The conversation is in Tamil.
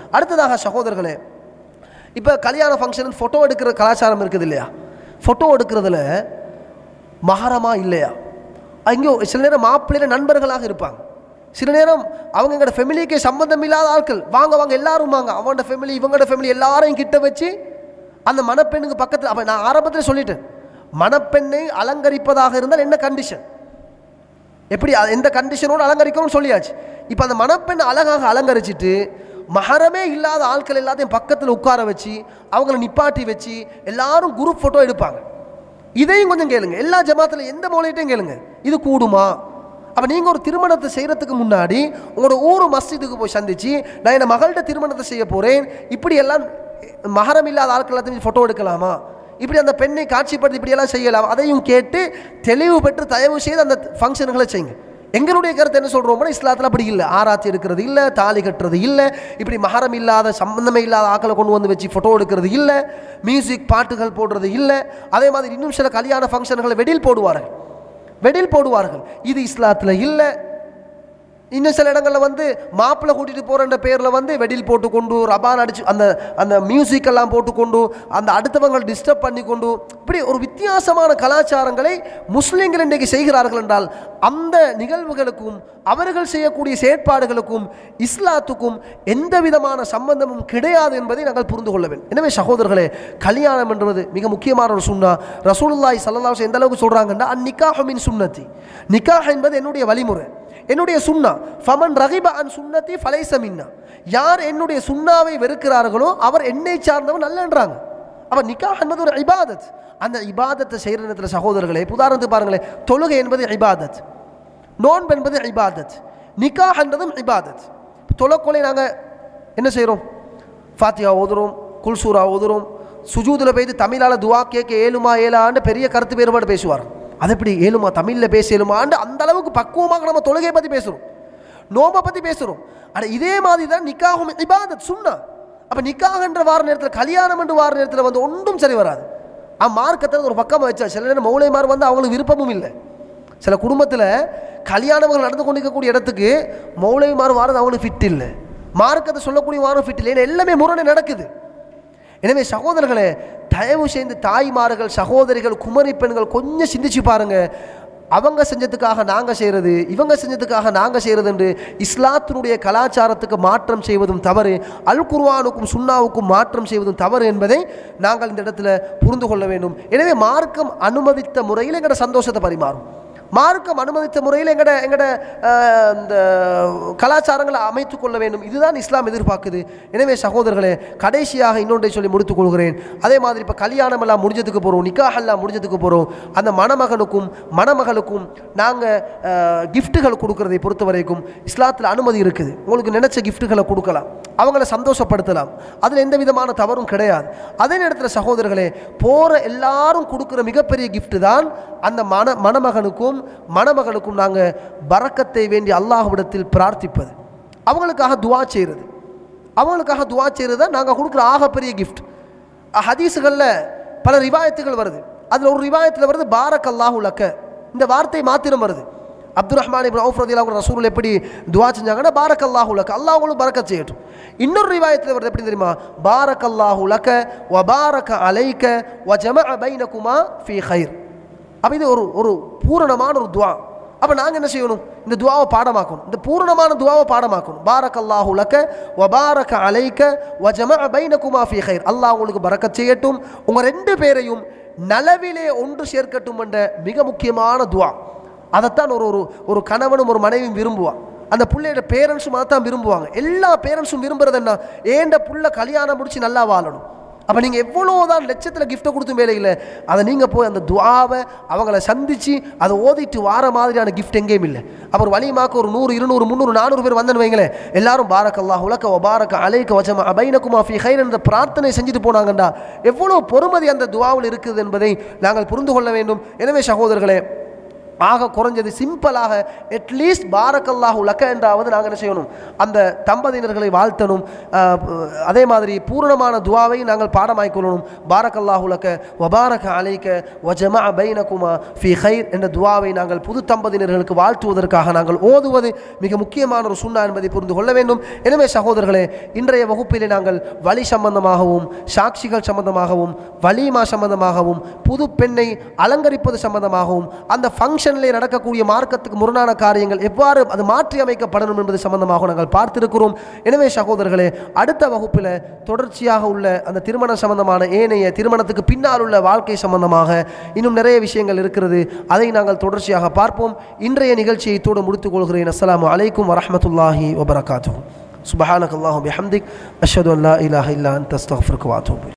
அடுத்ததாக சகோதரர்களே இப்போ கல்யாண ஃபங்க்ஷன் ஃபோட்டோ எடுக்கிற கலாச்சாரம் இருக்குது இல்லையா ஃபோட்டோ எடுக்கிறதுல மகரமா இல்லையா அங்கேயோ சில நேரம் மாப்பிள்ளையில நண்பர்களாக இருப்பாங்க சில நேரம் அவங்க எங்களோட ஃபேமிலிக்கு சம்மந்தம் இல்லாத ஆட்கள் வாங்க வாங்க எல்லாரும் வாங்க அவங்களோட ஃபேமிலி இவங்களோட ஃபேமிலி எல்லாரையும் கிட்ட வச்சு அந்த மணப்பெண்ணுக்கு பக்கத்தில் அப்போ நான் ஆரம்பத்தில் சொல்லிட்டேன் மணப்பெண்ணை அலங்கரிப்பதாக இருந்தால் என்ன கண்டிஷன் எப்படி அ- எந்த கண்டிஷனோடு அலங்கரிக்கணும்னு சொல்லியாச்சு இப்போ அந்த மணப்பெண் அழகாக அலங்கரிச்சிட்டு மகரமே இல்லாத ஆட்கள் எல்லாத்தையும் பக்கத்தில் உட்கார வச்சு அவங்கள நிப்பாட்டி வச்சு எல்லாரும் குரூப் ஃபோட்டோ எடுப்பாங்க இதையும் கொஞ்சம் கேளுங்க எல்லா ஜமாத்தில் எந்த மூலையிட்டையும் கேளுங்க இது கூடுமா அப்போ நீங்கள் ஒரு திருமணத்தை செய்கிறதுக்கு முன்னாடி உங்களோட ஊர் மஸ்ஜிதுக்கு போய் சந்திச்சு நான் என் மகள்கிட்ட திருமணத்தை செய்ய போகிறேன் இப்படி எல்லாம் மகரம் இல்லாத ஆட்கள் எல்லாத்தையும் ஃபோட்டோ எடுக்கலாமா இப்படி அந்த பெண்ணை காட்சிப்படுத்தி இப்படியெல்லாம் செய்யலாம் அதையும் கேட்டு தெளிவு பெற்று தயவு செய்து அந்த ஃபங்க்ஷன்களை செய்யுங்க எங்களுடைய கருத்து என்ன சொல்கிறோம்னா இஸ்லாத்தில் அப்படி இல்லை ஆராய்ச்சி எடுக்கிறது இல்லை தாலி கட்டுறது இல்லை இப்படி மகரம் இல்லாத சம்பந்தமே இல்லாத ஆக்களை கொண்டு வந்து வச்சு ஃபோட்டோ எடுக்கிறது இல்லை மியூசிக் பாட்டுகள் போடுறது இல்லை அதே மாதிரி இன்னும் சில கல்யாண ஃபங்க்ஷன்களை வெடில் போடுவார்கள் வெடில் போடுவார்கள் இது இஸ்லாத்தில் இல்லை இன்னும் சில இடங்களில் வந்து மாப்பிள்ளை கூட்டிகிட்டு போகிறன்ற பேரில் வந்து வெடில் போட்டுக்கொண்டு ரபான் அடிச்சு அந்த அந்த மியூசிக் எல்லாம் போட்டுக்கொண்டு அந்த அடுத்தவங்களை டிஸ்டர்ப் பண்ணி கொண்டு இப்படி ஒரு வித்தியாசமான கலாச்சாரங்களை முஸ்லீம்கள் இன்றைக்கு செய்கிறார்கள் என்றால் அந்த நிகழ்வுகளுக்கும் அவர்கள் செய்யக்கூடிய செயற்பாடுகளுக்கும் இஸ்லாத்துக்கும் எந்த விதமான சம்பந்தமும் கிடையாது என்பதை நாங்கள் புரிந்து கொள்ள வேண்டும் எனவே சகோதரர்களே கல்யாணம் என்பது மிக முக்கியமான ஒரு சுண்ணா ரசூலுல்லாஹி ஸல்லல்லாஹு அலைஹி எந்த அளவுக்கு சொல்கிறாங்கன்னா அன் நிக்காஹ் மின் சுன்னத்தி நிக்காஹ் என்பது என்னுடைய வழிமுறை என்னுடைய சுண்ணா ஃபமன் ரகிப அன் சுன்னத்தி ஃபலைச மின்னா யார் என்னுடைய சுண்ணாவை வெறுக்கிறார்களோ அவர் என்னை சார்ந்தவர் நல்லன்றாங்க அப்போ நிக்காஹ் என்பது ஒரு இபாதத் அந்த இபாதத்தை செய்கிற நேரத்தில் சகோதரர்களே இப்ப உதாரணத்துக்கு பாருங்களேன் தொழுகை என்பது இபாதத் நோன்பு என்பது இபாதத் நிக்காஹ் என்பதும் இபாதத் தொலைக்கொலை நாங்கள் என்ன செய்கிறோம் ஃபாத்தியா ஓதுறோம் குல்சூரா ஓதுறோம் சுஜூதில் போய்த்து தமிழால் துவா கேட்க ஏழுமா ஏழாண்டு பெரிய கருத்து வேறுபாடு பேசுவார் அது எப்படி ஏழுமா தமிழில் பேச ஏழுமாண்டு அந்த அளவுக்கு பக்குவமாக நம்ம தொழுகையை பற்றி பேசுகிறோம் நோம்பை பற்றி பேசுகிறோம் அட இதே மாதிரி தான் நிக்காகும் இபாதத் சுன்னா அப்போ நிக்காகன்ற வார நேரத்தில் கல்யாணம் என்று வார நேரத்தில் வந்து ஒன்றும் சரி வராது ஆ மார்க்கத்தை ஒரு பக்கமாக வச்சா சில நேரம் மௌலைமார் வந்து அவங்களுக்கு விருப்பமும் இல்லை சில குடும்பத்தில் கல்யாணங்கள் நடந்து கொண்டிருக்கக்கூடிய இடத்துக்கு மௌலைமார் வாரது அவங்களுக்கு ஃபிட் இல்லை மார்க்கத்தை சொல்லக்கூடிய வாரம் ஃபிட் இல்லை ஏன்னா எல்லாமே முரணை நடக்குது எனவே சகோதரர்களே தயவு செய்து தாய்மார்கள் சகோதரிகள் குமரி பெண்கள் கொஞ்சம் சிந்திச்சு பாருங்க அவங்க செஞ்சதுக்காக நாங்கள் செய்கிறது இவங்க செஞ்சதுக்காக நாங்கள் செய்கிறது என்று இஸ்லாத்தினுடைய கலாச்சாரத்துக்கு மாற்றம் செய்வதும் தவறு அல் குர்ஆனுக்கும் சுன்னாவுக்கும் மாற்றம் செய்வதும் தவறு என்பதை நாங்கள் இந்த இடத்துல புரிந்து கொள்ள வேண்டும் எனவே மார்க்கம் அனுமதித்த முறையில் எங்களோட சந்தோஷத்தை பரிமாறும் மார்க்கம் அனுமதித்த முறையில் எங்கட எங்கட அஹ், இந்த கலாச்சாரங்களை அமைத்துக் கொள்ள வேண்டும் இதுதான் இஸ்லாம் எதிர்பார்க்குது எனவே சகோதரர்களே கடைசியாக இன்னொன்றை சொல்லி முடித்துக் கொள்கிறேன் அதே மாதிரி இப்போ கல்யாணம் எல்லாம் முடிஞ்சதுக்கு போகிறோம் நிக்காஹ் எல்லாம் முடிஞ்சதுக்கு போகிறோம் அந்த மணமகனுக்கும் மணமகளுக்கும் நாங்கள் கிஃப்ட்டுகள் கொடுக்கறதை பொறுத்த வரைக்கும் இஸ்லாத்தில் அனுமதி இருக்குது உங்களுக்கு நினைச்ச கிஃப்ட்டுகளை கொடுக்கலாம் அவங்கள சந்தோஷப்படுத்தலாம் அதில் எந்த விதமான தவறும் கிடையாது அதே நேரத்தில் சகோதரர்களே போகிற எல்லாரும் கொடுக்குற மிகப்பெரிய gift தான் அந்த மண மணமகனுக்கும் மணமகளுக்கும் நாங்கள் பரக்கத்தை வேண்டி அல்லாஹ்விடத்தில் பிரார்த்திப்பது அவங்களுக்காக துவா செய்கிறது அவங்களுக்காக துவா செய்கிறது தான் நாங்கள் கொடுக்குற ஆகப்பெரிய கிஃப்ட் ஹதீஸுகளில் பல ரிவாயத்துகள் வருது அதில் ஒரு ரிவாயத்தில் வருது பாரக் அல்லாஹு லக்க இந்த வார்த்தை மாத்திரம் வருது அப்துல் ரஹ்மான் இப்னு அவுஃப் ரதியல்லாஹு அன்ஹு ரசூல் எப்படி துவா செஞ்சாங்கன்னா பாரக் அல்லாஹு லக்க அல்லாஹ் உங்களுக்கு பரக்கத் செய்யட்டும் இன்னொரு ரிவாயத்தில் வருது எப்படி தெரியுமா பாரக் அல்லாஹு லக்க வ பாரக அலைக்க வ ஜமஅ பைனகுமா ஃபீ ஹைர் அப்போ இது ஒரு ஒரு பூரணமான ஒரு துவா அப்போ நாங்கள் என்ன செய்யணும் இந்த துவாவை பாடமாக்கணும் இந்த பூரணமான துவாவை பாடமாக்கணும் பாரக் அல்லாஹு லக்க வ பாரக அலைக்க வ ஜமஅ பைனகுமா ஃபீ ஹைர் அல்லாஹ் உங்களுக்கு பரக்கத் செய்யட்டும் உங்கள் ரெண்டு பேரையும் நலவிலே ஒன்று சேர்க்கட்டும் என்ற மிக முக்கியமான துவா அதைத்தான் ஒரு ஒரு ஒரு கணவனும் ஒரு மனைவியும் விரும்புவான் அந்த பிள்ளையோட பேரண்ட்ஸும் அதைத்தான் விரும்புவாங்க எல்லா பேரண்ட்ஸும் விரும்புறது என்ன ஏண்ட புள்ள கல்யாணம் முடிச்சு நல்லா வாழணும் அப்போ நீங்கள் எவ்வளோதான் லட்சத்தில் கிஃப்ட்டை கொடுத்தும் வேலை இல்லை அதை நீங்கள் போய் அந்த துவாவை அவங்கள சந்தித்து அதை ஓதிட்டு வார மாதிரியான கிஃப்ட் எங்கேயும் இல்லை அப்புறம் வலிமாக்கு ஒரு நூறு இருநூறு முந்நூறு நானூறு பேர் வந்தேன்னு வைங்களேன் எல்லாரும் பாரக் அல்லாஹ் உலக்க பாரக்க அலைக்க வச்சமா அபைனகுமா ஃபி ஹைர் என்ற பிரார்த்தனை செஞ்சுட்டு போனாங்கண்டா எவ்வளோ பொறுமதி அந்த துவாவில் இருக்குது என்பதை நாங்கள் புரிந்து கொள்ள வேண்டும் எனவே சகோதரர்களே ஆக குறைஞ்சது சிம்பிளாக அட்லீஸ்ட் பாரக்கல்லாஹு லக்க என்றாவது நாங்கள் என்ன செய்யணும் அந்த தம்பதியினர்களை வாழ்த்தணும் ஆஹ் அதே மாதிரி பூரணமான துவாவை நாங்கள் பாடமாக்கிக் கொள்ளணும் பாரக்கல்லாஹு லக்க வபாரக அலைக்க வஜமா பைனகுமா ஃபி ஹைர் என்ற துவாவை நாங்கள் புது தம்பதியினர்களுக்கு வாழ்த்துவதற்காக நாங்கள் ஓதுவது மிக முக்கியமான ஒரு சுண்ணா என்பதை புரிந்து கொள்ள வேண்டும் எனவே சகோதரர்களே இன்றைய வகுப்பிலே நாங்கள் வழி சம்பந்தமாகவும் சாட்சிகள் சம்பந்தமாகவும் வலிமா சம்பந்தமாகவும் புது பெண்ணை அலங்கரிப்பது சம்பந்தமாகவும் அந்த ஃபங்க்ஷனிலே நடக்கக்கூடிய மார்க்கத்துக்கு முரணான காரியங்கள் எவ்வாறு அது மாற்றி அமைக்கப்படணும் என்பது சம்பந்தமாக நாங்கள் பார்த்திருக்கிறோம் எனவே சகோதரர்களே அடுத்த வகுப்பில் தொடர்ச்சியாக உள்ள அந்த திருமணம் சம்பந்தமான ஏனைய திருமணத்துக்கு பின்னால் உள்ள வாழ்க்கை சம்பந்தமாக இன்னும் நிறைய விஷயங்கள் இருக்கிறது அதை நாங்கள் தொடர்ச்சியாக பார்ப்போம் இன்றைய நிகழ்ச்சியை இத்தோடு முடித்துக் கொள்கிறேன் அஸ்ஸலாமு அலைக்கும் வரஹ்மத்துல்லாஹி வபரகாத்துஹு சுபஹானக் அல்லாஹு பிஹம்திக் அஷ்ஹது அன் லா இலாஹ இல்லா அன்த அஸ்தக்ஃபிருக்க வ அத்தூபு